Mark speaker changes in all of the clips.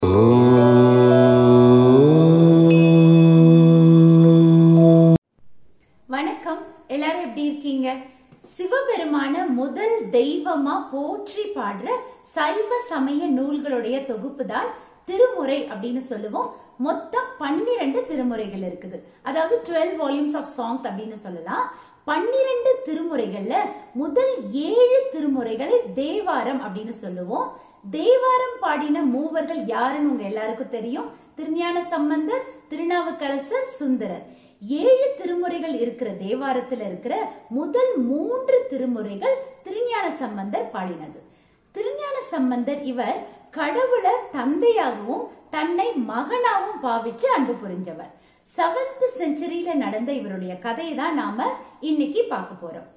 Speaker 1: வணக்கம் எல்லாரும் எப்படி இருக்கீங்க சிவபெருமான முதல் தெய்வமா போற்றி பாடுற சைவ சமய நூல்களுடைய தொகுப்பு தான் திருமுறை அப்படின்னு சொல்லுவோம் மொத்தம் பன்னிரண்டு திருமுறைகள் இருக்குது அதாவது டுவெல் வால்யூம்ஸ் ஆஃப் சாங்ஸ் அப்படின்னு சொல்லலாம் பன்னிரண்டு திருமுறைகள்ல முதல் ஏழு திருமுறைகளை தேவாரம் அப்படின்னு சொல்லுவோம் தேவாரம் பாடின மூவர்கள் யாருன்னு உங்க எல்லாருக்கும் தெரியும் திருஞான சம்பந்தர் திருநாவுக்கரசர் சுந்தரர் ஏழு திருமுறைகள் இருக்கிற தேவாரத்துல இருக்கிற முதல் மூன்று திருமுறைகள் திருஞான சம்பந்தர் பாடினது திருஞான சம்பந்தர் இவர் கடவுளை தந்தையாகவும் தன்னை மகனாகவும் பாவிச்சு அன்பு புரிஞ்சவர் செவன்த் செஞ்சுரியில நடந்த இவருடைய கதையை தான் நாம இன்னைக்கு பார்க்க போறோம்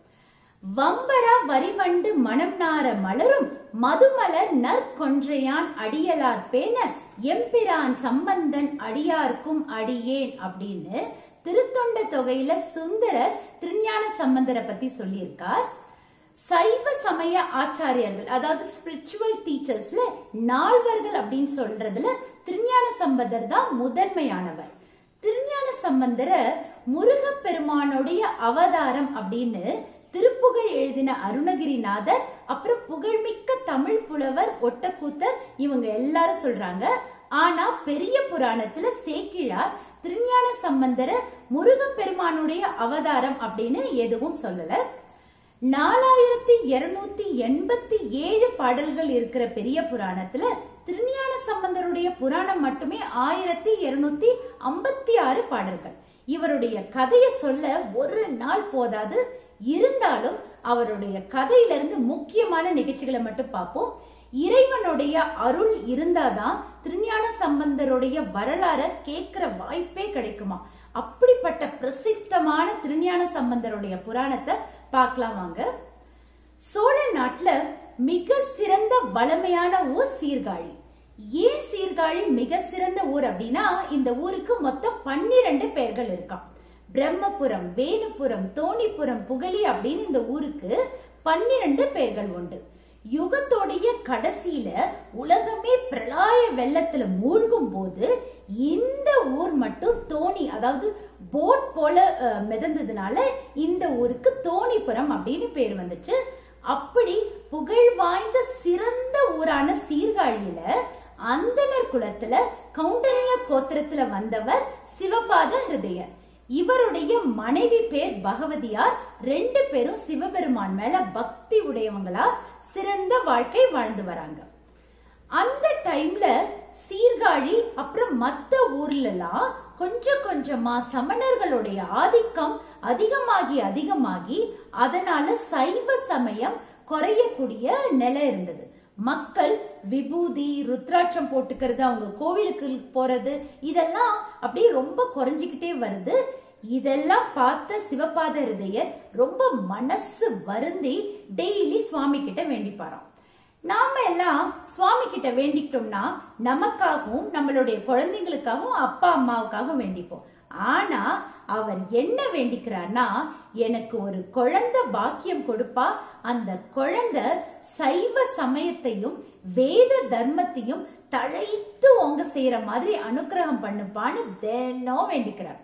Speaker 1: வம்பரா வரிவண்டு மனம் நார மலரும் மதுமலர் நற்கொன்றையான் அடியலார் பேன எம்பிரான் சம்பந்தன் அடியார்க்கும் அடியேன் அப்படின்னு திருத்தொண்ட தொகையில சுந்தரர் திருஞான சம்பந்தரை பத்தி சொல்லியிருக்கார் சைவ சமய ஆச்சாரியர்கள் அதாவது ஸ்பிரிச்சுவல் டீச்சர்ஸ்ல நால்வர்கள் அப்படின்னு சொல்றதுல திருஞான சம்பந்தர் தான் முதன்மையானவர் திருஞான சம்பந்தரை முருகப்பெருமானுடைய அவதாரம் அப்படின்னு திருப்புகழ் எழுதின அருணகிரிநாதர் அப்புறம் புகழ்மிக்க தமிழ் புலவர் ஒட்டக்கூத்தர் இவங்க எல்லாரும் சொல்றாங்க ஆனா பெரிய புராணத்துல சேக்கிழார் திருஞான சம்பந்தர முருகப்பெருமானுடைய அவதாரம் அப்படின்னு எதுவும் சொல்லல நாலாயிரத்தி இருநூத்தி எண்பத்தி ஏழு பாடல்கள் இருக்கிற பெரிய புராணத்துல திருஞான சம்பந்தருடைய புராணம் மட்டுமே ஆயிரத்தி இருநூத்தி ஐம்பத்தி ஆறு பாடல்கள் இவருடைய கதையை சொல்ல ஒரு நாள் போதாது இருந்தாலும் அவருடைய கதையிலிருந்து முக்கியமான நிகழ்ச்சிகளை மட்டும் பார்ப்போம் இறைவனுடைய அருள் இருந்தாதான் திருஞான சம்பந்தருடைய வரலாற கேட்கிற வாய்ப்பே கிடைக்குமா அப்படிப்பட்ட பிரசித்தமான திருஞான சம்பந்தருடைய புராணத்தை பார்க்கலாம் வாங்க சோழ நாட்டுல மிக சிறந்த வளமையான ஊர் சீர்காழி ஏன் சீர்காழி மிக சிறந்த ஊர் அப்படின்னா இந்த ஊருக்கு மொத்தம் பன்னிரண்டு பெயர்கள் இருக்காம் பிரம்மபுரம் வேணுபுரம் தோணிபுரம் புகழி அப்படின்னு இந்த ஊருக்கு பன்னிரண்டு பெயர்கள் உண்டு யுகத்தோடைய கடைசியில உலகமே பிரளாய வெள்ளத்துல மூழ்கும் போது இந்த ஊர் மட்டும் தோணி அதாவது போட் போல அஹ், மிதந்ததுனால இந்த ஊருக்கு தோணிபுரம் அப்படின்னு பேர் வந்துச்சு அப்படி புகழ் வாய்ந்த சிறந்த ஊரான சீர்காழியில அந்தனர் குலத்துல கவுண்டனிய கோத்திரத்துல வந்தவர் சிவபாத ஹிருதயர் இவருடைய மனைவி பேர் பகவதியார் ரெண்டு பேரும் சிவபெருமான் மேல பக்தி உடையவங்களா சிறந்த வாழ்க்கை வாழ்ந்து வராங்க அந்த டைம்ல சீர்காழி அப்புறம் மத்த ஊர்ல எல்லாம் கொஞ்சம் கொஞ்சமா சமணர்களுடைய ஆதிக்கம் அதிகமாகி அதிகமாகி அதனால சைவ சமயம் குறையக்கூடிய நிலை இருந்தது மக்கள் விபூதி ருத்ராட்சம் போட்டுக்கிறது அவங்க கோவிலுக்கு போறது இதெல்லாம் அப்படியே ரொம்ப குறைஞ்சிக்கிட்டே வருது இதெல்லாம் பார்த்த சிவபாத ஹிருதயர் ரொம்ப மனசு வருந்தி டெய்லி சுவாமி கிட்ட வேண்டிப்பாராம் நாம எல்லாம் சுவாமி கிட்ட வேண்டிக்கிட்டோம்னா நமக்காகவும் நம்மளுடைய குழந்தைங்களுக்காகவும் அப்பா அம்மாவுக்காகவும் வேண்டிப்போம் ஆனா அவர் என்ன வேண்டிக்கிறார்னா எனக்கு ஒரு குழந்தை பாக்கியம் கொடுப்பா அந்த குழந்தை சைவ சமயத்தையும் வேத தர்மத்தையும் தழைத்து ஓங்க செய்யற மாதிரி அனுக்கிரகம் பண்ணுப்பான்னு தினம் வேண்டிக்கிறார்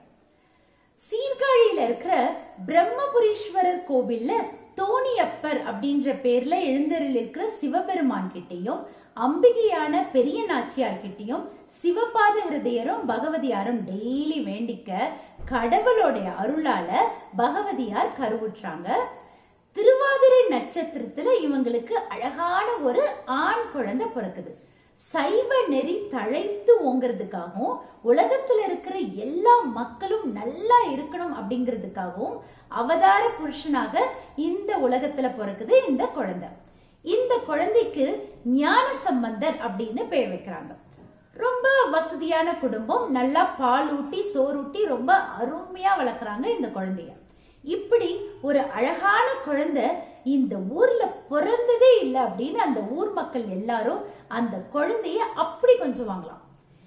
Speaker 1: சீர்காழியில இருக்கிற பிரம்மபுரீஸ்வரர் கோவில்ல தோணியப்பர் அப்படின்ற பேர்ல எழுந்தரில் இருக்கிற சிவபெருமான் கிட்டையும் அம்பிகையான பெரிய நாச்சியார் கிட்டையும் சிவபாத ஹிருதயரும் பகவதியாரும் டெய்லி வேண்டிக்க கடவுளோடைய அருளால பகவதியார் கருவுற்றாங்க திருவாதிரை நட்சத்திரத்துல இவங்களுக்கு அழகான ஒரு ஆண் குழந்தை பிறக்குது சைவ நெறி தழைத்து ஓங்கிறதுக்காகவும் உலகத்துல இருக்கிற எல்லா மக்களும் நல்லா இருக்கணும் அப்படிங்கிறதுக்காகவும் அவதார புருஷனாக இந்த உலகத்துல பிறக்குது இந்த குழந்தை இந்த குழந்தைக்கு ஞான சம்பந்தர் அப்படின்னு பேர் வைக்கிறாங்க ரொம்ப வசதியான குடும்பம் நல்லா பால் ஊட்டி சோறூட்டி ரொம்ப அருமையா வளர்க்குறாங்க இந்த குழந்தைய இப்படி ஒரு அழகான குழந்தை இந்த ஊர்ல பிறந்ததே இல்லை அப்படின்னு அந்த ஊர் மக்கள் எல்லாரும் அந்த குழந்தைய அப்படி கொஞ்சம் வாங்கலாம்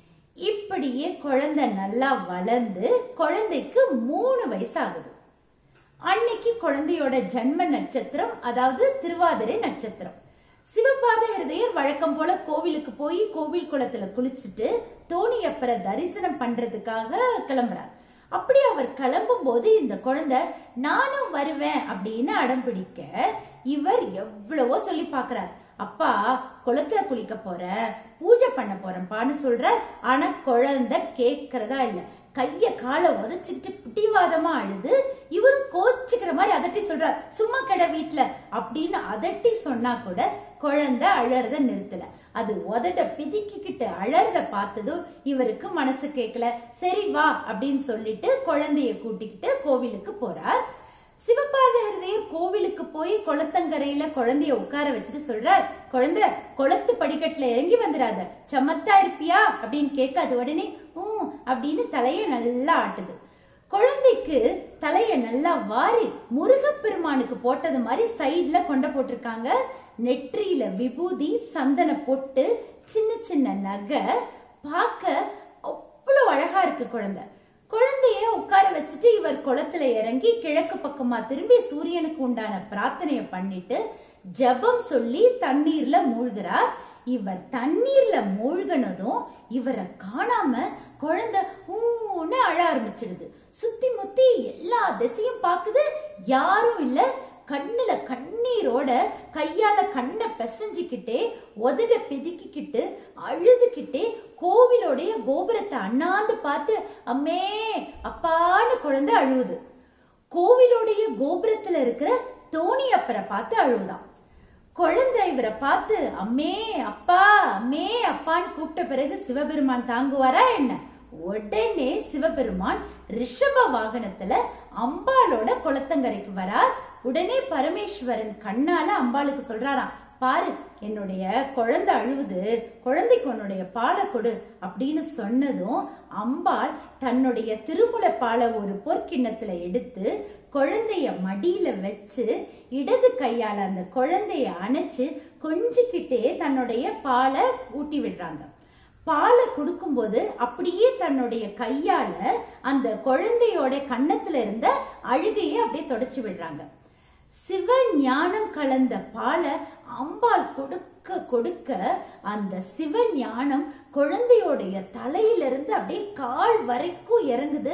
Speaker 1: இப்படியே குழந்தை நல்லா வளர்ந்து குழந்தைக்கு மூணு வயசு ஆகுது அன்னைக்கு குழந்தையோட ஜன்ம நட்சத்திரம் அதாவது திருவாதிரை நட்சத்திரம் சிவபாத ஹிருதயர் வழக்கம் போல கோவிலுக்கு போய் கோவில் குளத்துல குளிச்சுட்டு தோணியப்பரை தரிசனம் பண்றதுக்காக கிளம்புறார் அப்படி அவர் கிளம்பும் போது இந்த குழந்தை நானும் வருவேன் அப்படின்னு அடம் பிடிக்க இவர் எவ்வளவோ சொல்லி பாக்குறார் அப்பா குளத்துல குளிக்க போறேன் பூஜை பண்ண போறேன்ப்பான்னு சொல்றார் ஆனா குழந்தை கேக்குறதா இல்ல கைய காலை உதச்சிட்டு பிடிவாதமா அழுது இவரும் கோச்சுக்கிற மாதிரி அதட்டி சொல்றார் சும்மா கடை வீட்டுல அப்படின்னு அதட்டி சொன்னா கூட குழந்தை அழறத நிறுத்தல அது உதட பிதிக்கிக்கிட்டு அழறத பார்த்ததும் இவருக்கு மனசு கேட்கல சரி வா அப்படின்னு சொல்லிட்டு குழந்தைய கூட்டிக்கிட்டு கோவிலுக்கு போறார் சிவபாத ஹிருதயர் கோவிலுக்கு போய் குளத்தங்கரையில குழந்தைய உட்கார வச்சுட்டு சொல்றார் குழந்தை குளத்து படிக்கட்டுல இறங்கி வந்துடாத சமத்தா இருப்பியா அப்படின்னு கேட்க அது உடனே ஊ அப்படின்னு தலைய நல்லா ஆட்டுது குழந்தைக்கு தலைய நல்லா வாரி முருகப்பெருமானுக்கு போட்டது மாதிரி சைடுல கொண்ட போட்டிருக்காங்க நெற்றியில விபூதி சந்தன பொட்டு சின்ன சின்ன நகை பார்க்க அவ்வளவு அழகா இருக்கு குழந்தை குழந்தைய உட்கார வச்சுட்டு இவர் குளத்துல இறங்கி கிழக்கு பக்கமா திரும்பி சூரியனுக்கு உண்டான பிரார்த்தனைய பண்ணிட்டு ஜெபம் சொல்லி தண்ணீர்ல மூழ்கிறார் இவர் தண்ணீர்ல மூழ்கினதும் இவரை காணாம குழந்தை ஊன்னு அழ ஆரம்பிச்சிடுது சுத்தி முத்தி எல்லா திசையும் பாக்குது யாரும் இல்ல கண்ணுல கண்ணீரோட கையால கண்ணை பிசைஞ்சுக்கிட்டே உதட பிதுக்கிக்கிட்டு அழுதுகிட்டே கோவிலோடைய கோபுரத்தை அண்ணாந்து பார்த்து அம்மே அப்பான்னு குழந்தை அழுவுது கோவிலோடைய கோபுரத்துல இருக்கிற தோணி அப்பரை பார்த்து அழுவுதான் குழந்தை இவரை பார்த்து அம்மே அப்பா அம்மே அப்பான்னு கூப்பிட்ட பிறகு சிவபெருமான் தாங்குவாரா என்ன உடனே சிவபெருமான் ரிஷப வாகனத்துல அம்பாலோட குளத்தங்கரைக்கு வரார் உடனே பரமேஸ்வரன் கண்ணால அம்பாளுக்கு சொல்றாராம் பாரு என்னுடைய குழந்தை அழுவுது குழந்தைக்கு உன்னுடைய பாலை கொடு அப்படின்னு சொன்னதும் அம்பாள் தன்னுடைய திருமுலை பாலை ஒரு பொற்கிண்ணத்துல எடுத்து குழந்தைய மடியில வச்சு இடது கையால அந்த குழந்தைய அணைச்சு கொஞ்சிக்கிட்டே தன்னுடைய பாலை ஊட்டி விடுறாங்க பாலை கொடுக்கும்போது அப்படியே தன்னுடைய கையால அந்த குழந்தையோட கன்னத்துல இருந்த அழுகையை அப்படியே தொடச்சு விடுறாங்க சிவ ஞானம் கலந்த பாலை அம்பாள் கொடுக்க கொடுக்க அந்த சிவ ஞானம் குழந்தையோடைய தலையிலிருந்து அப்படியே கால் வரைக்கும் இறங்குது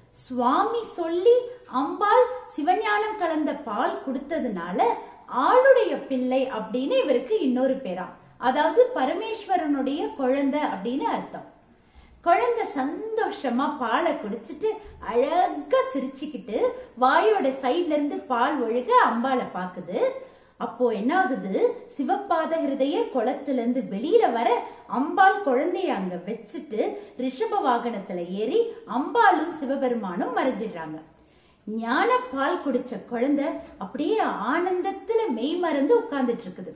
Speaker 1: சுவாமி சொல்லி அம்பாள் சிவஞானம் கலந்த பால் கொடுத்ததுனால ஆளுடைய பிள்ளை அப்படின்னு இவருக்கு இன்னொரு பேராம் அதாவது பரமேஸ்வரனுடைய குழந்தை அப்படின்னு அர்த்தம் குழந்தை சந்தோஷமா பாலை குடிச்சிட்டு அழகா சிரிச்சுக்கிட்டு வாயோட சைட்ல இருந்து பால் ஒழுக அம்பாளை பாக்குது அப்போ என்ன ஆகுது சிவப்பாத ஹிருதய குளத்துல இருந்து வெளியில வர அம்பாள் குழந்தைய அங்க வச்சுட்டு ரிஷப வாகனத்துல ஏறி அம்பாளும் சிவபெருமானும் மறைஞ்சிடுறாங்க ஞான பால் குடிச்ச குழந்தை அப்படியே ஆனந்தத்துல மெய் மறந்து உட்கார்ந்துட்டு இருக்குது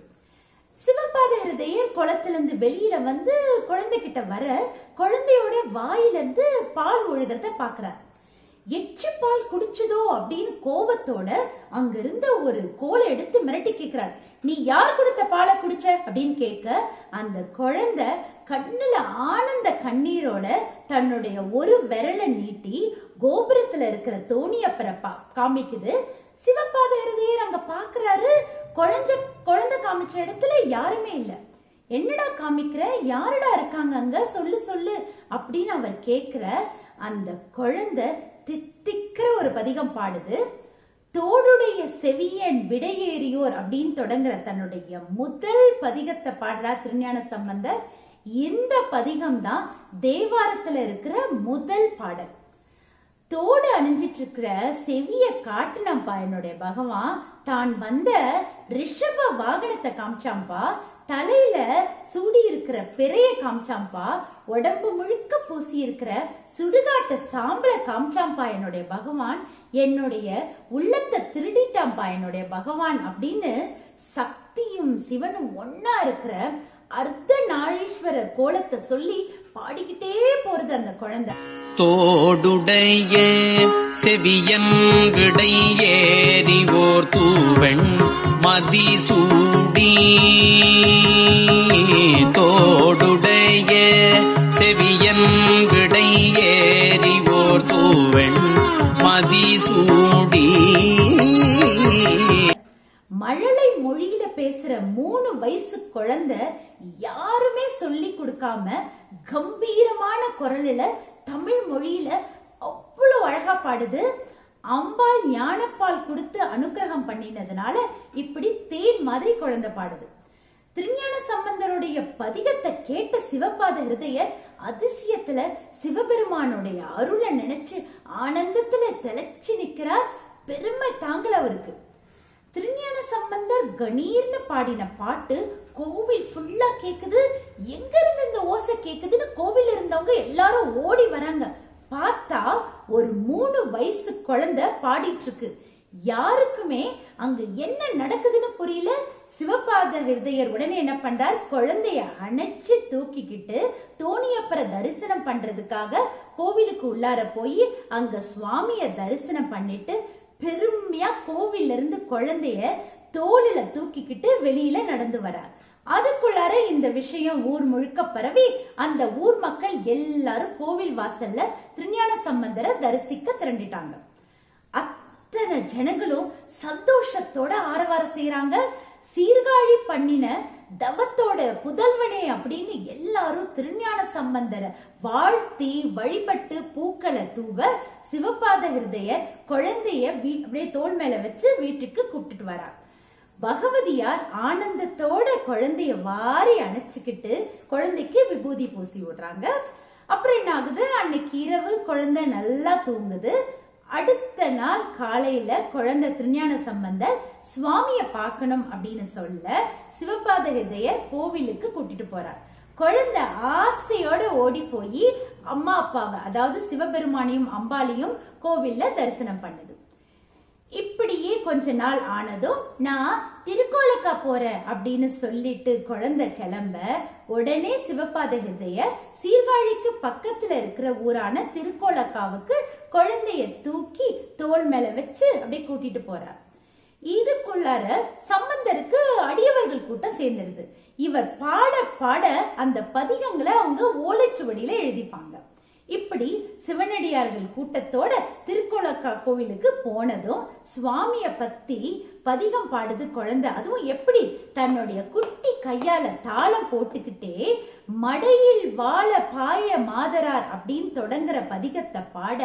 Speaker 1: சிவபாத ஹிருதயர் குளத்திலிருந்து வெளியில வந்து குழந்தைகிட்ட வர குழந்தையோட வாயிலிருந்து பால் ஒழுகிறத பாக்குறார் எச்சு பால் குடிச்சதோ அப்படின்னு கோபத்தோட அங்க இருந்த ஒரு கோலை எடுத்து மிரட்டி கேக்குறார் நீ யார் கொடுத்த பாலை குடிச்ச அப்படின்னு கேட்க அந்த குழந்தை கண்ணுல ஆனந்த கண்ணீரோட தன்னுடைய ஒரு விரலை நீட்டி கோபுரத்துல இருக்கிற தோணியப்பரை பா காமிக்குது சிவபாத ஹிருதயர் அங்க பாக்குறாரு குழந்தை குழந்தை காமிச்ச இடத்துல யாருமே இல்ல என்னடா காமிக்கிற யாருடா இருக்காங்க அங்க சொல்லு சொல்லு அப்படின்னு அவர் கேக்குற அந்த குழந்தை தித்திக்கிற ஒரு பதிகம் பாடுது தோடுடைய செவியன் விடையேறியோர் அப்படின்னு தொடங்குற தன்னுடைய முதல் பதிகத்தை பாடுறா திருஞான சம்பந்தர் இந்த பதிகம் தான் தேவாரத்துல இருக்கிற முதல் பாடல் தோடு அணிஞ்சிட்டு இருக்கிற செவிய காட்டுனப்பா என்னுடைய பகவான் தான் வந்த ரிஷப வாகனத்தை காமிச்சாம்பா தலையில சூடி இருக்கிற பிறைய காமிச்சாம்பா உடம்பு முழுக்க பூசி இருக்கிற சுடுகாட்ட சாம்பலை காமிச்சாம்பா என்னுடைய பகவான் என்னுடைய உள்ளத்தை திருடிட்டாம்பா என்னுடைய பகவான் அப்படின்னு சக்தியும் சிவனும் ஒன்னா இருக்கிற அர்த்த நாளீஸ்வரர் கோலத்தை சொல்லி பாடிக்கிட்டே போறது அந்த குழந்தை
Speaker 2: தோடுடைய செவியன் விடை ஏறி ஓர் தூவெண் மதிசூடி தோடுடைய செவியன் விடை ஏறி ஓர் தூவெண் மதிசூடி
Speaker 1: மழலை மொழியில பேசுற மூணு வயசு குழந்தை யாருமே சொல்லி கொடுக்காம கம்பீரமான குரல்ல தமிழ் மொழியில அவ்வளவு அழகா பாடுது அம்பாள் ஞானப்பால் கொடுத்து அனுக்கிரகம் பண்ணினதுனால இப்படி தேன் மாதிரி குழந்தை பாடுது திருஞான சம்பந்தருடைய பதிகத்தை கேட்ட சிவபாத ஹிருதயர் அதிசயத்துல சிவபெருமானுடைய அருளை நினைச்சு ஆனந்தத்துல திளைச்சு நிக்கிறார் பெருமை தாங்கல அவருக்கு திருஞான சம்பந்தர் கணீர்னு பாடின பாட்டு கோவில் ஃபுல்லா கேக்குது எங்க இருந்து இந்த ஓசை கேக்குதுன்னு கோவில் இருந்தவங்க எல்லாரும் ஓடி வராங்க பார்த்தா ஒரு மூணு வயசு குழந்தை பாடிட்டு இருக்கு யாருக்குமே அங்க என்ன நடக்குதுன்னு புரியல சிவபாத ஹிருதயர் உடனே என்ன பண்றார் குழந்தைய அணைச்சு தூக்கிக்கிட்டு தோணியப்பர தரிசனம் பண்றதுக்காக கோவிலுக்கு உள்ளார போய் அங்க சுவாமிய தரிசனம் பண்ணிட்டு பெருமையா கோவில்ல இருந்து குழந்தைய தோளில தூக்கிக்கிட்டு வெளியில நடந்து வரார் அதுக்குள்ளார இந்த விஷயம் ஊர் முழுக்க பரவி அந்த ஊர் மக்கள் எல்லாரும் கோவில் வாசல்ல திருஞான சம்பந்தரை தரிசிக்க திரண்டிட்டாங்க அத்தனை ஜனங்களும் சந்தோஷத்தோட ஆரவாரம் செய்யறாங்க சீர்காழி பண்ணின தவத்தோட புதல்வனே அப்படின்னு எல்லாரும் திருஞான சம்பந்தரை வாழ்த்தி வழிபட்டு பூக்களை தூவ சிவபாத ஹிருதய குழந்தைய வீ- அப்படியே தோள் மேல வச்சு வீட்டுக்கு கூப்பிட்டுட்டு வரார் பகவதியார் ஆனந்தத்தோட குழந்தைய வாரி அணைச்சுக்கிட்டு குழந்தைக்கு விபூதி பூசி விடுறாங்க அப்புறம் என்ன ஆகுது அன்னைக்கு இரவு குழந்தை நல்லா தூங்குது அடுத்த நாள் காலையில குழந்தை திருஞான சம்பந்தர் சுவாமிய பார்க்கணும் அப்படின்னு சொல்ல சிவபாத ஹிருதயர் கோவிலுக்கு கூட்டிட்டு போறார் குழந்தை ஆசையோட ஓடி போய் அம்மா அப்பாவை அதாவது சிவபெருமானையும் அம்பாளையும் கோவில்ல தரிசனம் பண்ணுது இப்படியே கொஞ்ச நாள் ஆனதும் நான் திருக்கோலக்கா போறேன் அப்படின்னு சொல்லிட்டு குழந்தை கிளம்ப உடனே சிவபாத ஹிருதய சீர்காழிக்கு பக்கத்துல இருக்கிற ஊரான திருக்கோலக்காவுக்கு குழந்தைய தூக்கி தோள் மேல வச்சு அப்படியே கூட்டிட்டு போறார் இதுக்குள்ளார சம்பந்தருக்கு அடியவர்கள் கூட்டம் சேர்ந்துருது இவர் பாட பாட அந்த பதிகங்களை அவங்க ஓலைச்சுவடியில எழுதிப்பாங்க இப்படி சிவனடியார்கள் கூட்டத்தோட திருக்கோலக்கா கோவிலுக்கு போனதும் சுவாமிய பத்தி பதிகம் பாடுது குழந்தை அதுவும் எப்படி தன்னுடைய குட்டி கையால தாளம் போட்டுக்கிட்டே மடையில் வாழ பாய மாதரார் அப்படின்னு தொடங்குற பதிகத்தை பாட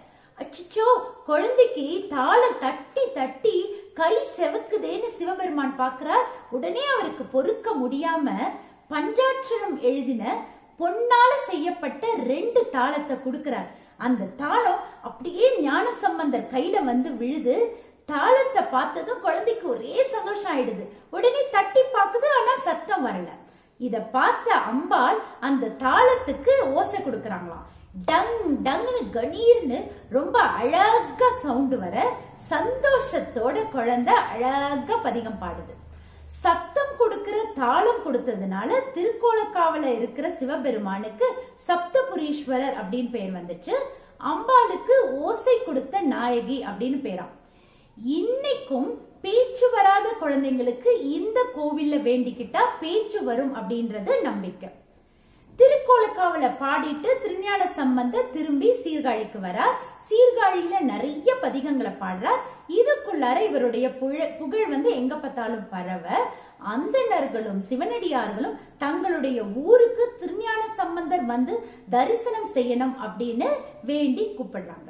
Speaker 1: அச்சோ குழந்தைக்கு தாளம் தட்டி தட்டி கை செவக்குதேன்னு சிவபெருமான் பார்க்கிறார் உடனே அவருக்கு பொறுக்க முடியாம பஞ்சாட்சரம் எழுதின பொன்னால செய்யப்பட்ட ரெண்டு தாளத்தை கொடுக்கிறார் அந்த தாளம் அப்படியே ஞான சம்பந்தர் கையில வந்து விழுது தாளத்தை பார்த்ததும் குழந்தைக்கு ஒரே சந்தோஷம் ஆயிடுது உடனே தட்டி பாக்குது ஆனா சத்தம் வரல இத பார்த்த அம்பாள் அந்த தாளத்துக்கு ஓசை கொடுக்கறாங்களாம் டங் டங்னு கணீர்னு ரொம்ப அழகா சவுண்ட் வர சந்தோஷத்தோட குழந்தை அழகா பதிகம் பாடுது சத்தம் கொடுக்கிற தாளம் கொடுத்ததுனால திருக்கோலக்காவல இருக்கிற சிவபெருமானுக்கு சப்தபுரீஸ்வரர் அப்படின்னு பேர் வந்துச்சு அம்பாளுக்கு ஓசை கொடுத்த நாயகி அப்படின்னு பேராம் இன்னைக்கும் பேச்சு வராத குழந்தைங்களுக்கு இந்த கோவில்ல வேண்டிக்கிட்டா பேச்சு வரும் அப்படின்றது நம்பிக்கை திருக்கோலக்காவல பாடிட்டு திருஞான சம்பந்த திரும்பி சீர்காழிக்கு வரார் சீர்காழியில நிறைய பதிகங்களை பாடுறார் இதுக்குள்ளார இவருடைய புழ- புகழ் வந்து எங்க பார்த்தாலும் பரவ அந்தணர்களும் சிவனடியார்களும் தங்களுடைய ஊருக்கு திருஞான சம்பந்தர் வந்து தரிசனம் செய்யணும் அப்படின்னு வேண்டி கூப்பிடுறாங்க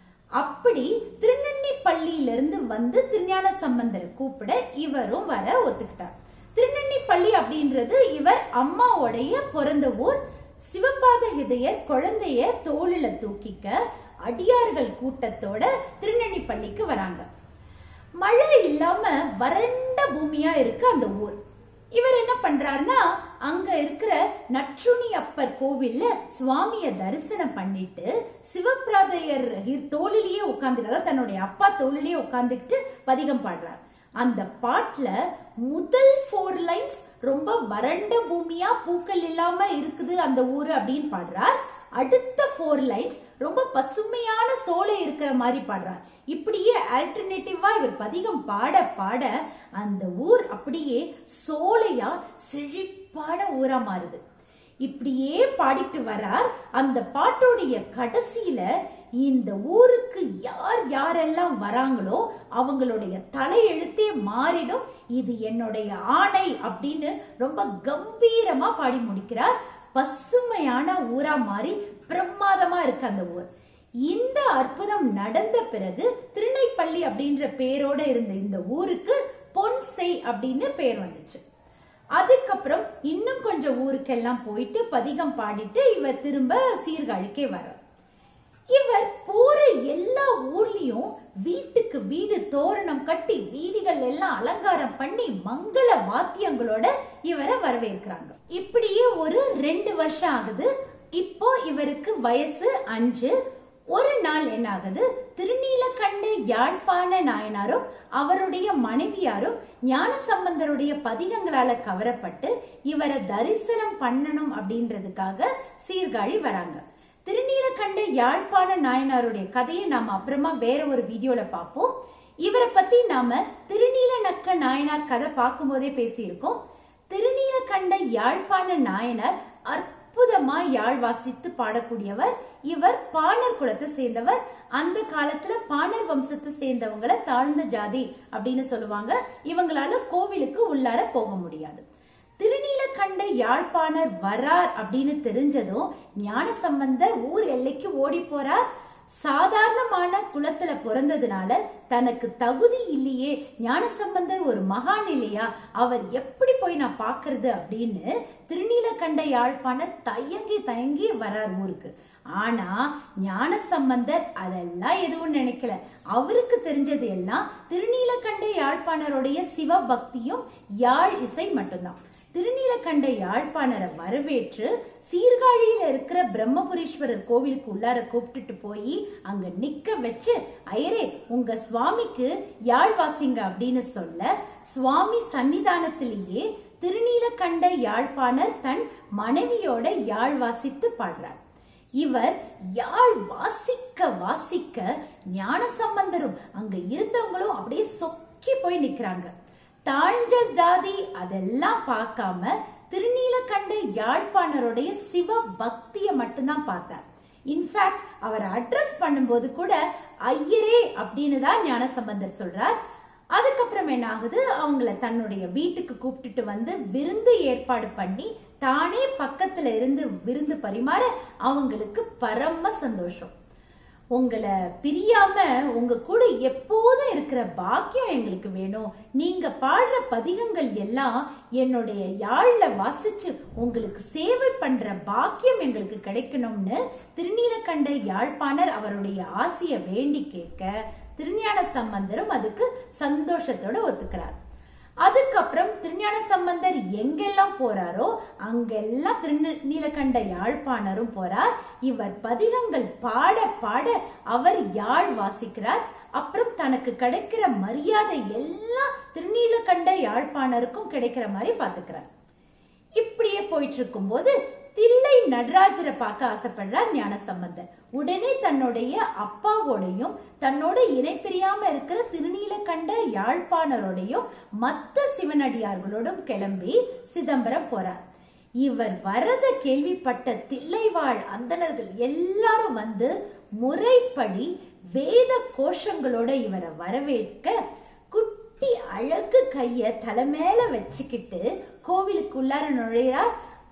Speaker 1: அப்படி திருநெண்ணி பள்ளியிலிருந்து வந்து திருஞான சம்பந்தரை கூப்பிட இவரும் வர ஒத்துக்கிட்டார் திருநெண்ணி பள்ளி அப்படின்றது இவர் அம்மாவுடைய பிறந்த ஊர் சிவபாத ஹிதயர் குழந்தைய தோளில தூக்கிக்க அடியார்கள் கூட்டத்தோட திருநெண்ணி பள்ளிக்கு வராங்க மழை இல்லாம வறண்ட பூமியா இருக்கு அந்த ஊர் இவர் என்ன பண்றாருன்னா அங்க இருக்கிற நற்றுணி அப்பர் கோவில்ல சுவாமிய தரிசனம் பண்ணிட்டு சிவபிராதையர் ஹி- தோளிலேயே உட்கார்ந்து அதாவது தன்னுடைய அப்பா தோளிலேயே உட்கார்ந்துக்கிட்டு பதிகம் பாடுறார் அந்த பாட்டுல முதல் ஃபோர் லைன்ஸ் ரொம்ப வறண்ட பூமியா பூக்கள் இல்லாம இருக்குது அந்த ஊரு அப்படின்னு பாடுறார் அடுத்த ஃபோர் லைன்ஸ் ரொம்ப பசுமையான சோலை இருக்கிற மாதிரி பாடுறார் இப்படியே ஆல்டர்னேட்டிவா இவர் பதிகம் பாட பாட அந்த ஊர் அப்படியே சோலையா செழிப்பான ஊரா மாறுது இப்படியே பாடிட்டு வரார் அந்த பாட்டோடைய கடைசியில இந்த ஊருக்கு யார் யாரெல்லாம் வராங்களோ அவங்களுடைய தலையெழுத்தே மாறிடும் இது என்னுடைய ஆணை அப்படின்னு ரொம்ப கம்பீரமா பாடி முடிக்கிறார் பசுமையான ஊரா மாறி பிரமாதமா இருக்கு அந்த ஊர் இந்த அற்புதம் நடந்த பிறகு திருநெல்வேலி அப்படின்ற பேரோட இருந்த இந்த ஊருக்கு பொன்செய் அப்படின்னு பேர் வந்துச்சு அதுக்கப்புறம் இன்னும் கொஞ்சம் ஊருக்கெல்லாம் போயிட்டு பதிகம் பாடிட்டு இவர் திரும்ப சீர்காழிக்கே வர்றார் இவர் போற எல்லா ஊர்லயும் வீட்டுக்கு வீடு தோரணம் கட்டி வீதிகள் எல்லாம் அலங்காரம் பண்ணி மங்கள வாத்தியங்களோட இவரை வரவேற்கிறாங்க இப்படியே ஒரு ரெண்டு வருஷம் ஆகுது இப்போ இவருக்கு வயசு அஞ்சு ஒரு நாள் என்ன ஆகுது திருநீலக்கண்டு யாழ்ப்பாண நாயனாரும் அவருடைய மனைவியாரும் ஞான சம்பந்தருடைய பதிகங்களால கவரப்பட்டு இவரை தரிசனம் பண்ணணும் அப்படின்றதுக்காக சீர்காழி வராங்க திருநீலக்கண்ட யாழ்ப்பாண நாயனாருடைய கதையை நாம அப்புறமா வேற ஒரு வீடியோல பார்ப்போம் இவரை பத்தி நாம திருநீலநக்க நாயனார் கதை பார்க்கும்போதே பேசியிருக்கோம் திருநீலக்கண்ட யாழ்ப்பாண நாயனார் அற்புதமா யாழ் வாசித்து பாடக்கூடியவர் இவர் பாணர் குலத்தை சேர்ந்தவர் அந்த காலத்துல பாணர் வம்சத்தை சேர்ந்தவங்கள தாழ்ந்த ஜாதி அப்படின்னு சொல்லுவாங்க இவங்களால கோவிலுக்கு உள்ளார போக முடியாது திருநீலக்கண்ட யாழ்ப்பாணர் வரார் அப்படின்னு தெரிஞ்சதும் ஞான சம்பந்தர் ஊர் எல்லைக்கு ஓடி போறார் சாதாரணமான குலத்துல பிறந்ததுனால தனக்கு தகுதி இல்லையே ஞானசம்பந்தர் ஒரு மகான் இல்லையா அவர் எப்படி போய் நான் பாக்குறது அப்படின்னு திருநீலக்கண்ட யாழ்ப்பாணர் தயங்கி தயங்கி வரார் ஊருக்கு ஆனா ஞானசம்பந்தர் அதெல்லாம் எதுவும் நினைக்கல அவருக்கு தெரிஞ்சது எல்லாம் திருநீலக்கண்ட யாழ்ப்பாணருடைய சிவபக்தியும் யாழ் இசை மட்டும்தான் திருநீலக்கண்ட யாழ்ப்பாணரை வரவேற்று சீர்காழியில இருக்கிற பிரம்மபுரீஸ்வரர் கோவிலுக்கு உள்ளார கூப்பிட்டுட்டு போய் அங்க நிக்க வச்சு ஐயரே உங்க சுவாமிக்கு யாழ் வாசிங்க அப்படின்னு சொல்ல சுவாமி சன்னிதானத்திலேயே திருநீலக்கண்ட யாழ்ப்பாணர் தன் மனைவியோட யாழ் வாசித்து பாடுறார் இவர் யாழ் வாசிக்க வாசிக்க ஞான சம்பந்தரும் அங்க இருந்தவங்களும் அப்படியே சொக்கி போய் நிக்கிறாங்க தாழ்ந்த ஜாதி அதெல்லாம் பார்க்காம திருநீலக்கண்ட யாழ்ப்பாணருடைய சிவ பக்திய மட்டும்தான் பார்த்தார் இன்ஃபேக்ட் அவர் அட்ரஸ் பண்ணும்போது கூட ஐயரே அப்படின்னு தான் ஞானசம்பந்தர் சொல்றார் அதுக்கப்புறம் என்ன ஆகுது அவங்கள தன்னுடைய வீட்டுக்கு கூப்பிட்டுட்டு வந்து விருந்து ஏற்பாடு பண்ணி தானே பக்கத்துல இருந்து விருந்து பரிமாற அவங்களுக்கு பரம சந்தோஷம் உங்களை பிரியாம உங்க கூட எப்போதும் இருக்கிற பாக்கியம் எங்களுக்கு வேணும் நீங்க பாடுற பதிகங்கள் எல்லாம் என்னுடைய யாழ்ல வாசிச்சு உங்களுக்கு சேவை பண்ற பாக்கியம் எங்களுக்கு கிடைக்கணும்னு திருநீலக்கண்ட யாழ்ப்பாணர் அவருடைய ஆசைய வேண்டி கேட்க திருஞான சம்பந்தரும் அதுக்கு சந்தோஷத்தோட ஒத்துக்கிறார் அதுக்கப்புறம் திருஞான சம்பந்தர் எங்கெல்லாம் போறாரோ அங்கெல்லாம் திருநீலக்கண்ட யாழ்ப்பாணரும் போறார் இவர் பதிகங்கள் பாட பாட அவர் யாழ் வாசிக்கிறார் அப்புறம் தனக்கு கிடைக்கிற மரியாதை எல்லாம் திருநீலக்கண்ட யாழ்ப்பாணருக்கும் கிடைக்கிற மாதிரி பாத்துக்கிறார் இப்படியே போயிட்டு இருக்கும்போது தில்லை நடராஜரை பார்க்க ஆசைப்படுறார் ஞான சம்பந்தர் உடனே தன்னுடைய அப்பாவோடையும் தன்னோட இணை பிரியாம இருக்கிற திருநீலக்கண்ட யாழ்ப்பாணரோடையும் மத்த சிவனடியார்களோடும் கிளம்பி சிதம்பரம் போறார் இவர் வரத கேள்விப்பட்ட தில்லைவாழ் அந்தணர்கள் எல்லாரும் வந்து முறைப்படி வேத கோஷங்களோட இவரை வரவேற்க குட்டி அழகு கைய தலைமேல வச்சுக்கிட்டு கோவிலுக்குள்ளார நுழையார்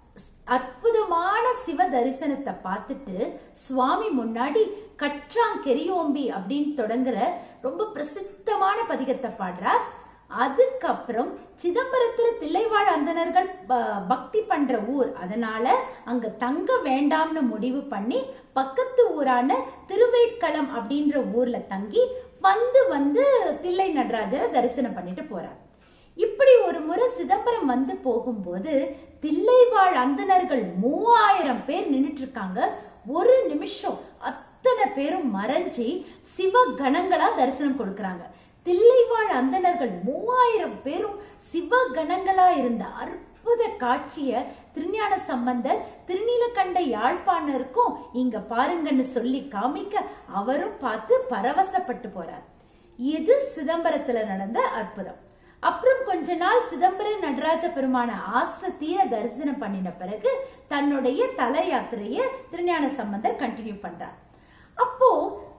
Speaker 1: அற்புதமான சிவ தரிசனத்தை பார்த்துட்டு சுவாமி முன்னாடி கற்றாங்கெரியோம்பி அப்படின்னு தொடங்குற ரொம்ப பிரசித்தமான பதிகத்தை பாடுறார் அதுக்கப்புறம் சிதம்பரத்துல தில்லைவாழ் அந்தணர்கள் பக்தி பண்ற ஊர் அதனால அங்க தங்க வேண்டாம்னு முடிவு பண்ணி பக்கத்து ஊரான திருவேட்களம் அப்படின்ற ஊர்ல தங்கி வந்து வந்து தில்லை நடராஜரை தரிசனம் பண்ணிட்டு போறார் இப்படி ஒரு முறை சிதம்பரம் வந்து போகும்போது தில்லைவாழ் அந்தணர்கள் மூவாயிரம் பேர் நின்றுட்டு இருக்காங்க ஒரு நிமிஷம் அத்தனை பேரும் மறைஞ்சி சிவ கணங்களா தரிசனம் கொடுக்கறாங்க தில்லைவாழ் அந்தணர்கள் மூவாயிரம் பேரும் சிவ கணங்களா இருந்த அற்புத காட்சிய திருஞான சம்பந்தர் திருநீலக்கண்ட யாழ்ப்பாணருக்கும் இங்க பாருங்கன்னு சொல்லி காமிக்க அவரும் பார்த்து பரவசப்பட்டு போறார் இது சிதம்பரத்துல நடந்த அற்புதம் அப்புறம் கொஞ்ச நாள் சிதம்பர நடராஜ பெருமான ஆசை தீர தரிசனம் பண்ணின பிறகு தன்னுடைய தல யாத்திரைய திருஞான சம்பந்தர் கண்டினியூ பண்றார் அப்போ திருநீல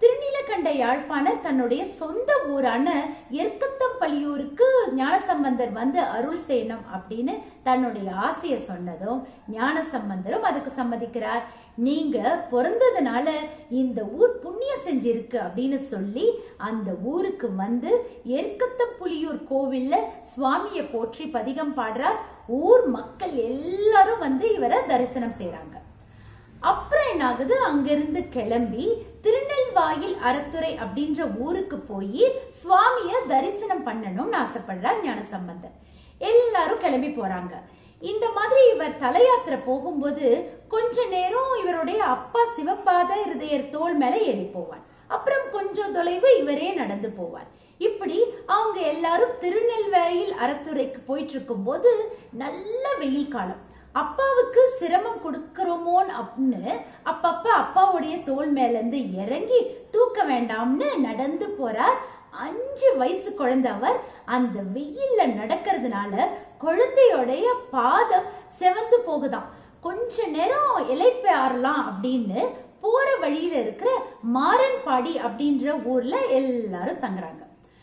Speaker 1: கண்ட யாழ்ப்பாணர் தன்னுடைய சொந்த ஊரான எர்க்கத்தம்பள்ளியூருக்கு ஞானசம்பந்தர் வந்து அருள் செய்யணும் அப்படின்னு தன்னுடைய ஆசைய சொன்னதும் ஞானசம்பந்தரும் அதுக்கு சம்மதிக்கிறார் நீங்க பிறந்ததுனால இந்த ஊர் புண்ணியம் செஞ்சிருக்கு அப்படின்னு சொல்லி அந்த ஊருக்கு வந்து எர்க்கத்தப்புலியூர் கோவில்ல சுவாமியை போற்றி பதிகம் பாடுறார் ஊர் மக்கள் எல்லாரும் வந்து இவரை தரிசனம் செய்றாங்க அப்புறம் என்ன ஆகுது அங்கிருந்து கிளம்பி திருநெல்வாயில் அறத்துறை அப்படின்ற ஊருக்கு போய் சுவாமிய தரிசனம் பண்ணணும்னு ஆசைப்படுறார் ஞானசம்பந்தர் எல்லாரும் கிளம்பி போறாங்க இந்த மாதிரி இவர் தல யாத்திரை போகும்போது கொஞ்ச நேரம் இவருடைய அப்பா சிவபாத இருதயர் தோள் மேல ஏறி போவார் அப்புறம் கொஞ்சம் தொலைவு இவரே நடந்து போவார் இப்படி அவங்க எல்லாரும் திருநெல்வேலியில் அறத்துறைக்கு போயிட்டு இருக்கும்போது நல்ல வெயில் காலம் அப்பாவுக்கு சிரமம் கொடுக்கிறோமோன்னு அப்படின்னு அப்பப்ப அப்பாவுடைய தோல் மேல இருந்து இறங்கி தூக்க வேண்டாம்னு நடந்து போறார் அஞ்சு வயசு குழந்தை அவர் அந்த வெயில்ல நடக்கிறதுனால குழந்தையோடைய பாதம் செவந்து போகுதாம் கொஞ்ச நேரம் இலைப்பை ஆறலாம் அப்படின்னு போற வழியில இருக்கிற மாரன்பாடி அப்படின்ற ஊர்ல எல்லாரும் தங்குறாங்க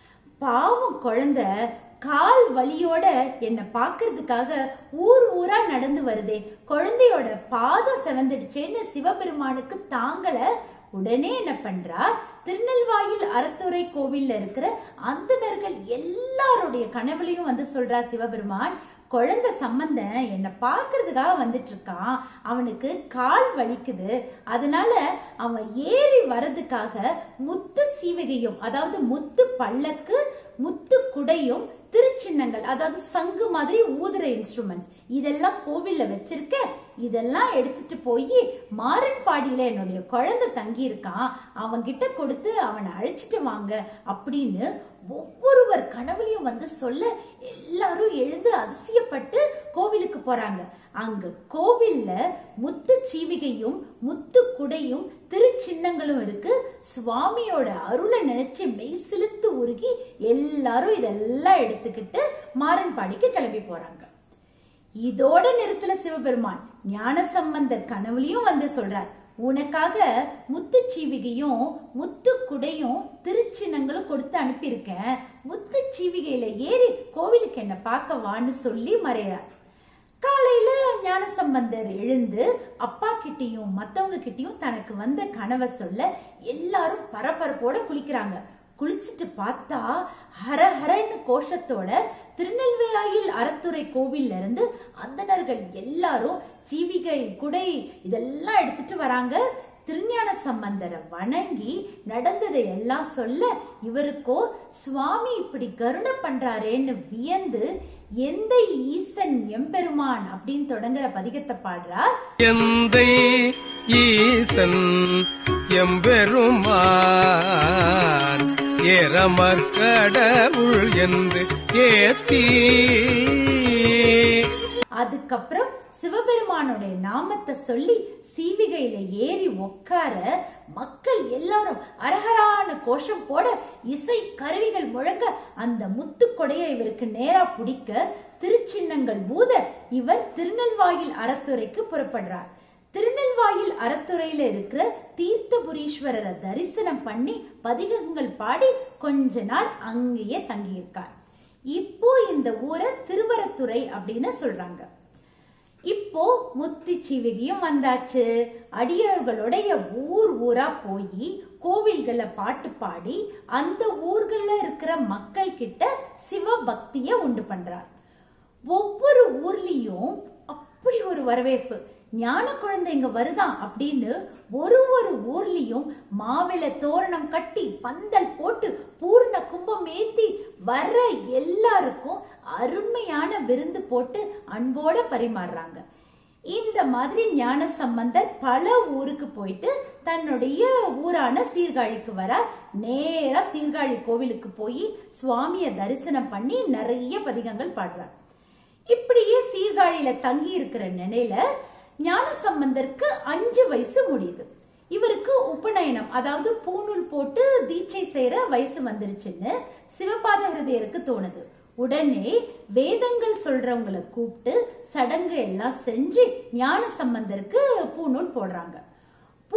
Speaker 1: பாவம் குழந்தை கால் வலியோட என்னை பாக்குறதுக்காக ஊர் ஊரா நடந்து வருதே குழந்தையோட பாதம் செவந்துடுச்சேன்னு சிவபெருமானுக்கு தாங்கல உடனே என்ன பண்றா திருநெல்வாயில் அறத்துறை கோவில்ல இருக்கிற அந்தணர்கள் எல்லாருடைய கனவுலையும் வந்து சொல்றா சிவபெருமான் குழந்தை சம்பந்தன் என்னை பார்க்கறதுக்காக வந்துட்டு இருக்கான் அவனுக்கு கால் வலிக்குது அதனால அவன் ஏறி வர்றதுக்காக முத்து சீவகையும் அதாவது முத்து பல்லக்கு முத்து குடையும் திருச்சின்னங்கள் அதாவது சங்கு மாதிரி ஊதுற இன்ஸ்ட்ருமெண்ட்ஸ் இதெல்லாம் கோவில்ல வச்சிருக்க இதெல்லாம் எடுத்துட்டு போய் மாரன்பாடியில என்னுடைய குழந்தை தங்கி இருக்கான் அவன்கிட்ட கொடுத்து அவனை அழைச்சிட்டு வாங்க அப்படின்னு ஒவ்வொருவர் கனவுலையும் வந்து சொல்ல எல்லாரும் எழுந்து அதிசயப்பட்டு கோவிலுக்கு போறாங்க அங்க கோவில்ல முத்து சீவிகையும் முத்து குடையும் திருச்சின்னங்களும் இருக்கு சுவாமியோட அருளை நினைச்சு மெய் சிலுத்து உருகி எல்லாரும் இதெல்லாம் எடுத்துக்கிட்டு மாரன்பாடிக்கு கிளம்பி போறாங்க இதோட நிறுத்தல சிவபெருமான் ஞானசம்பந்தர் கனவுலையும் வந்து சொல்றார் உனக்காக முத்து சீவிகையும் முத்து குடையும் திருச்சின்னங்களும் கொடுத்து அனுப்பியிருக்கேன் முத்து சீவிகையில ஏறி கோவிலுக்கு என்ன பார்க்க வான்னு சொல்லி மறைறார் காலையில ஞானசம்பந்தர் எழுந்து அப்பா கிட்டயும் மத்தவங்க கிட்டயும் தனக்கு வந்த கனவை சொல்ல எல்லாரும் பரபரப்போட குளிக்கிறாங்க குளிச்சுட்டு பார்த்தா ஹர ஹரன்னு கோஷத்தோட திருநெல்வேலியில் அறத்துறை கோவில்ல இருந்து அந்தணர்கள் எல்லாரும் சீவிகை குடை இதெல்லாம் எடுத்துட்டு வராங்க திருஞான சம்பந்தரை வணங்கி நடந்ததை எல்லாம் சொல்ல இவருக்கோ சுவாமி இப்படி கருணை பண்றாரேன்னு வியந்து எந்த ஈசன் எம்பெருமான் அப்படின்னு தொடங்குற பதிகத்தை பாடுறார்
Speaker 3: எந்தை ஈசன் எம்பெருமான் ஏறமற்கடவுள் என்று ஏத்தி
Speaker 1: அதுக்கப்புறம் சிவபெருமானுடைய நாமத்தை சொல்லி சீவிகையில ஏறி உட்கார மக்கள் எல்லாரும் அரஹரான கோஷம் போட இசை கருவிகள் முழங்க அந்த முத்து கொடையை இவருக்கு நேரா பிடிக்க திருச்சின்னங்கள் ஊத இவர் திருநெல்வாயில் அறத்துறைக்கு புறப்படுறார் திருநெல்வாயில் அறத்துறையில இருக்கிற தீர்த்தபுரீஸ்வரரை தரிசனம் பண்ணி பதிகங்கள் பாடி கொஞ்ச நாள் அங்கேயே தங்கியிருக்கார் இப்போ இந்த ஊரை திருவரத்துறை அப்படின்னு சொல்றாங்க இப்போ முத்திச்சிவிகியும் வந்தாச்சு அடியார்களுடைய ஊர் ஊரா போய் கோவில்களை பாட்டு பாடி அந்த ஊர்கள்ல இருக்கிற மக்கள் கிட்ட சிவபக்திய உண்டு பண்றார் ஒவ்வொரு ஊர்லயும் அப்படி ஒரு வரவேற்பு ஞான குழந்தை இங்க வருதான் அப்படின்னு ஒரு ஒரு ஊர்லயும் மாவிளை தோரணம் கட்டி பந்தல் போட்டு பூர்ண கும்பம் ஏத்தி வர்ற எல்லாருக்கும் அருமையான விருந்து போட்டு அன்போட பரிமாறுறாங்க இந்த மாதிரி ஞான சம்பந்தர் பல ஊருக்கு போயிட்டு தன்னுடைய ஊரான சீர்காழிக்கு வர நேரா சீர்காழி கோவிலுக்கு போய் சுவாமிய தரிசனம் பண்ணி நிறைய பதிகங்கள் பாடுறார் இப்படியே சீர்காழியில தங்கி இருக்கிற நிலையில ஞான சம்பந்தருக்கு அஞ்சு வயசு முடியுது இவருக்கு உபநயனம் அதாவது பூணூல் போட்டு தீட்சை செய்யற வயசு வந்துருச்சுன்னு சிவபாத ஹிருதயருக்கு தோணுது உடனே வேதங்கள் சொல்றவங்களை கூப்பிட்டு சடங்கு எல்லாம் செஞ்சு ஞான சம்பந்தருக்கு பூணூல் போடுறாங்க பூணூல்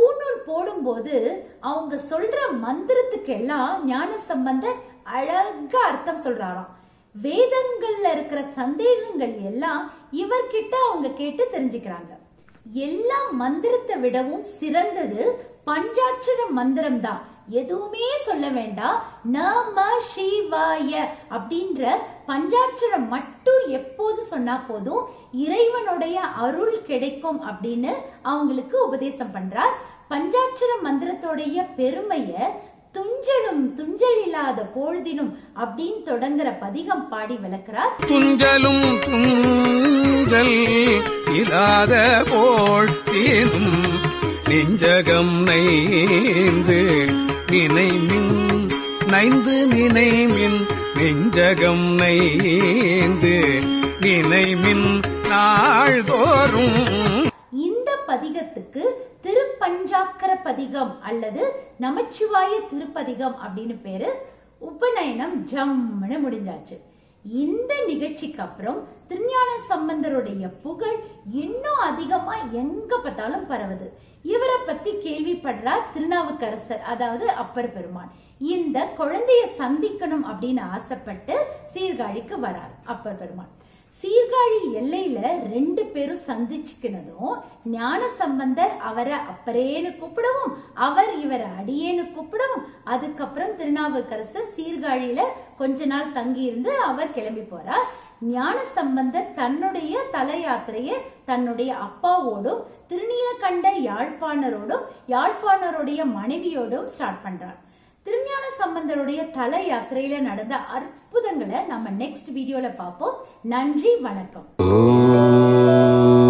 Speaker 1: போடும்போது அவங்க சொல்ற மந்திரத்துக்கு எல்லாம் ஞான சம்பந்தர் அழகா அர்த்தம் சொல்றாராம் வேதங்கள்ல இருக்கிற சந்தேகங்கள் எல்லாம் இவர்கிட்ட அவங்க கேட்டு தெரிஞ்சுக்கிறாங்க எல்லா மந்திரத்தை விடவும் சிறந்தது பஞ்சாட்சர மந்திரம் தான் எதுவுமே சொல்ல வேண்டாம் நம சிவாய அப்படின்ற பஞ்சாட்சரம் மட்டும் எப்போது சொன்னா போதும் இறைவனுடைய அருள் கிடைக்கும் அப்படின்னு அவங்களுக்கு உபதேசம் பண்றார் பஞ்சாட்சர மந்திரத்தோடைய பெருமைய துஞ்சலும் துஞ்சல் இல்லாத பொழுதினும் அப்படின்னு தொடங்குற பதிகம் பாடி விளக்குறார்
Speaker 3: துஞ்சலும் துஞ்சல் இல்லாத போல் தீனும் நெஞ்சகம் நைந்து நினைமின் நைந்து நினைமின் நெஞ்சகம் நைந்து நினைமின் நாள்தோறும்
Speaker 1: இந்த பதிகத்துக்கு திருப்பஞ்சாக்கர பதிகம் அல்லது நமச்சிவாய திருப்பதிகம் அப்படின்னு பேரு உபநயனம் ஜம்முன்னு முடிஞ்சாச்சு இந்த நிகழ்ச்சிக்கு அப்புறம் திருஞான சம்பந்தருடைய புகழ் இன்னும் அதிகமா எங்க பார்த்தாலும் பரவுது இவரை பத்தி கேள்விப்படுறார் திருநாவுக்கரசர் அதாவது அப்பர் பெருமான் இந்த குழந்தைய சந்திக்கணும் அப்படின்னு ஆசைப்பட்டு சீர்காழிக்கு வரார் அப்பர் பெருமான் சீர்காழி எல்லையில ரெண்டு பேரும் சந்திச்சுக்கினதும் ஞான சம்பந்தர் அவரை அப்பரேன்னு கூப்பிடவும் அவர் இவரை அடியேன்னு கூப்பிடவும் அதுக்கப்புறம் திருநாவுக்கரசர் சீர்காழியில கொஞ்ச நாள் தங்கி இருந்து அவர் கிளம்பி போறார் ஞான சம்பந்தர் தன்னுடைய தல யாத்திரையை தன்னுடைய அப்பாவோடும் திருநீலகண்ட யாழ்ப்பாணரோடும் யாழ்ப்பாணருடைய மனைவியோடும் ஸ்டார்ட் பண்றார் திருஞான சம்பந்தருடைய தல யாத்திரையில நடந்த அற்புதங்களை நம்ம நெக்ஸ்ட் வீடியோல பார்ப்போம் நன்றி வணக்கம்
Speaker 3: ஓ